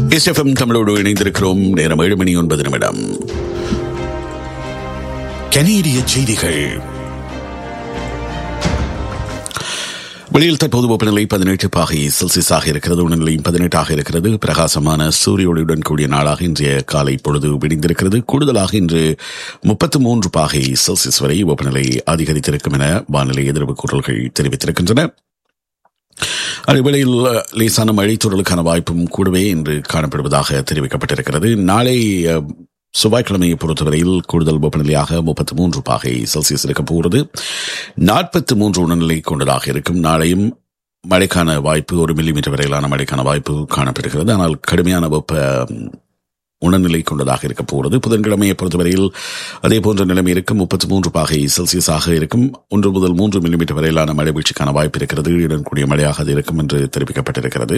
SFM தமிழோடு இணைந்திருக்கிறோம் நேரம் ஏழு மணி ஒன்பது நிமிடம் கனேடிய செய்திகள் வெளியில் தற்போது வெப்பநிலை பதினெட்டு பாகை செல்சியஸாக இருக்கிறது உணநிலையும் பதினெட்டாக இருக்கிறது பிரகாசமான சூரிய ஒளியுடன் கூடிய நாளாக இன்றைய காலை பொழுது விடிந்திருக்கிறது கூடுதலாக இன்று முப்பத்து மூன்று பாகை செல்சியஸ் வரை வெப்பநிலை அதிகரித்திருக்கும் என வானிலை எதிர்ப்பு கூறல்கள் தெரிவித்திருக்கின்றன அதேவேளையில் லேசான மழைத்தூரலுக்கான வாய்ப்பும் கூடவே இன்று காணப்படுவதாக தெரிவிக்கப்பட்டிருக்கிறது நாளை செவ்வாய்க்கிழமையை பொறுத்தவரையில் கூடுதல் வெப்பநிலையாக முப்பத்தி மூன்று பாகை செல்சியஸ் இருக்க போகிறது நாற்பத்தி மூன்று உணர்நிலை கொண்டதாக இருக்கும் நாளையும் மழைக்கான வாய்ப்பு ஒரு மில்லிமீட்டர் வரையிலான மழைக்கான வாய்ப்பு காணப்படுகிறது ஆனால் கடுமையான வெப்ப உணர்நிலை கொண்டதாக இருக்க போகிறது புதன்கிழமையை பொறுத்தவரையில் அதே போன்ற நிலைமை இருக்கும் முப்பத்தி மூன்று பாகை செல்சியஸாக இருக்கும் ஒன்று முதல் மூன்று மில்லிமீட்டர் வரையிலான மழை வீழ்ச்சிக்கான வாய்ப்பு இருக்கிறது இடன்கூடிய மழையாக அது இருக்கும் என்று தெரிவிக்கப்பட்டிருக்கிறது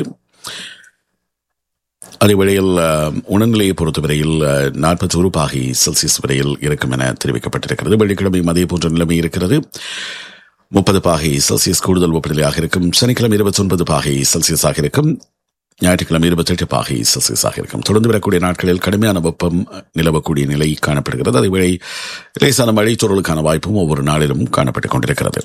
அதே வேளையில் உணர்நிலையை பொறுத்தவரையில் நாற்பத்தி ஒரு பாகை செல்சியஸ் வரையில் இருக்கும் என தெரிவிக்கப்பட்டிருக்கிறது வெள்ளிக்கிழமையும் அதே போன்ற நிலைமை இருக்கிறது முப்பது பாகை செல்சியஸ் கூடுதல் வெப்பநிலையாக இருக்கும் சனிக்கிழமை இருபத்தி ஒன்பது பாகை செல்சியஸாக இருக்கும் ஞாயிற்றுக்கிழமை இருபத்தி எட்டு பாகை செல்சியஸாக இருக்கும் தொடர்ந்து வரக்கூடிய நாட்களில் கடுமையான வெப்பம் நிலவக்கூடிய நிலை காணப்படுகிறது அதேவேளை லேசான மழைச்சூழலுக்கான வாய்ப்பும் ஒவ்வொரு நாளிலும் காணப்பட்டுக் கொண்டிருக்கிறது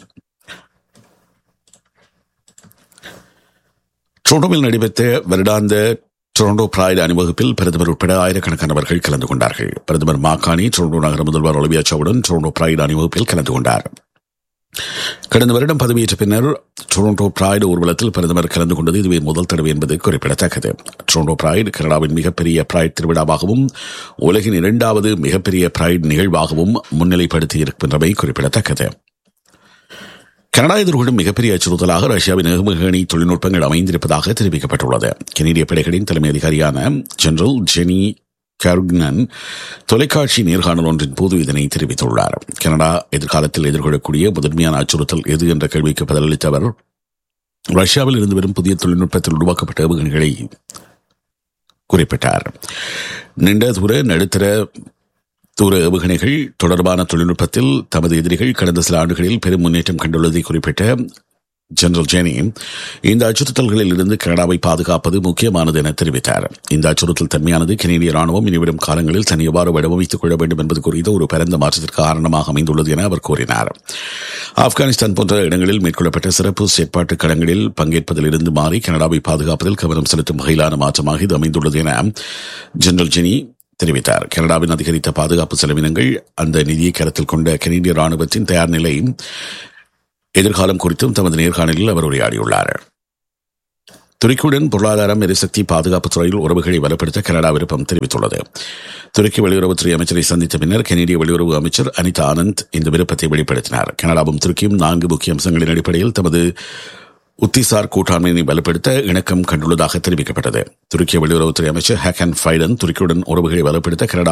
டொரண்டோவில் நடைபெற்ற வருடாந்த டொரண்டோ பிராய்டு அணிவகுப்பில் பிரதமர் உட்பட ஆயிரக்கணக்கானவர்கள் கலந்து கொண்டார்கள் பிரதமர் மாக்கானி டொரண்டோ நகர முதல்வர் ஒலிவியா சவுடன் டொரண்டோ பிராய்டு அணிவகுப்பில் கலந்து கொண்டார் கடந்த வருடம் பதவியேற்ற பின்னர் டொரண்டோ பிராய்டு ஊர்வலத்தில் பிரதமர் கலந்து கொண்டது இதுவே முதல் தடவை என்பது குறிப்பிடத்தக்கது டொரண்டோ பிராய்டு கனடாவின் மிகப்பெரிய பிராய்ட் திருவிழாவாகவும் உலகின் இரண்டாவது மிகப்பெரிய பிராய்டு நிகழ்வாகவும் முன்னிலைப்படுத்தி இருக்கின்றமை குறிப்பிடத்தக்கது கனடா எதிர்கொள்ளும் மிகப்பெரிய அச்சுறுத்தலாக ரஷ்யாவின் ஏவுகணை தொழில்நுட்பங்கள் அமைந்திருப்பதாக தெரிவிக்கப்பட்டுள்ளது கெனடிய படைகளின் தலைமை அதிகாரியான ஜெனரல் ஜெனி கருக்னன் தொலைக்காட்சி நேர்காணல் ஒன்றின் போது இதனை தெரிவித்துள்ளார் கனடா எதிர்காலத்தில் எதிர்கொள்ளக்கூடிய முதன்மையான அச்சுறுத்தல் எது என்ற கேள்விக்கு பதிலளித்த அவர் ரஷ்யாவில் இருந்து வரும் புதிய தொழில்நுட்பத்தில் உருவாக்கப்பட்ட ஏவுகணைகளை குறிப்பிட்டார் நீண்ட தூர நடுத்தர தூர ஏவுகணைகள் தொடர்பான தொழில்நுட்பத்தில் தமது எதிரிகள் கடந்த சில ஆண்டுகளில் பெரும் முன்னேற்றம் கண்டுள்ளதை குறிப்பிட்ட ஜெனரல் ஜெனி இந்த அச்சுறுத்தல்களில் இருந்து கனடாவை பாதுகாப்பது முக்கியமானது என தெரிவித்தார் இந்த அச்சுறுத்தல் தன்மையானது கனேடிய ராணுவம் இனிவரும் காலங்களில் தன் எவ்வாறு வடிவமைத்துக் கொள்ள வேண்டும் என்பது குறித்த ஒரு பரந்த மாற்றத்திற்கு காரணமாக அமைந்துள்ளது என அவர் கூறினார் ஆப்கானிஸ்தான் போன்ற இடங்களில் மேற்கொள்ளப்பட்ட சிறப்பு செயற்பாட்டு களங்களில் பங்கேற்பதிலிருந்து மாறி கனடாவை பாதுகாப்பதில் கவனம் செலுத்தும் வகையிலான மாற்றமாக இது அமைந்துள்ளது என ஜெனரல் ஜெனி தெரிவித்தார் கனடாவின் அதிகரித்த பாதுகாப்பு செலவினங்கள் அந்த நிதியை கருத்தில் கொண்ட கனேடிய ராணுவத்தின் தயார் நிலை எதிர்காலம் குறித்தும் தமது நேர்காணலில் அவர் உரையாடியுள்ளார் துருக்கியுடன் பொருளாதாரம் எரிசக்தி பாதுகாப்பு துறையில் உறவுகளை பலப்படுத்த கனடா விருப்பம் தெரிவித்துள்ளது துருக்கி வெளியுறவுத்துறை அமைச்சரை சந்தித்த பின்னர் கனேடிய வெளியுறவு அமைச்சர் அனிதா ஆனந்த் இந்த விருப்பத்தை வெளிப்படுத்தினார் கனடாவும் துருக்கியும் நான்கு முக்கிய அம்சங்களின் அடிப்படையில் தமது உத்திசார் கூட்டாண்மையை பலப்படுத்த இணக்கம் கண்டுள்ளதாக தெரிவிக்கப்பட்டது துருக்கிய வெளியுறவுத்துறை அமைச்சர் ஹேக்கன் ஃபைடன் துருக்கியுடன் உறவுகளை பலப்படுத்த கனடா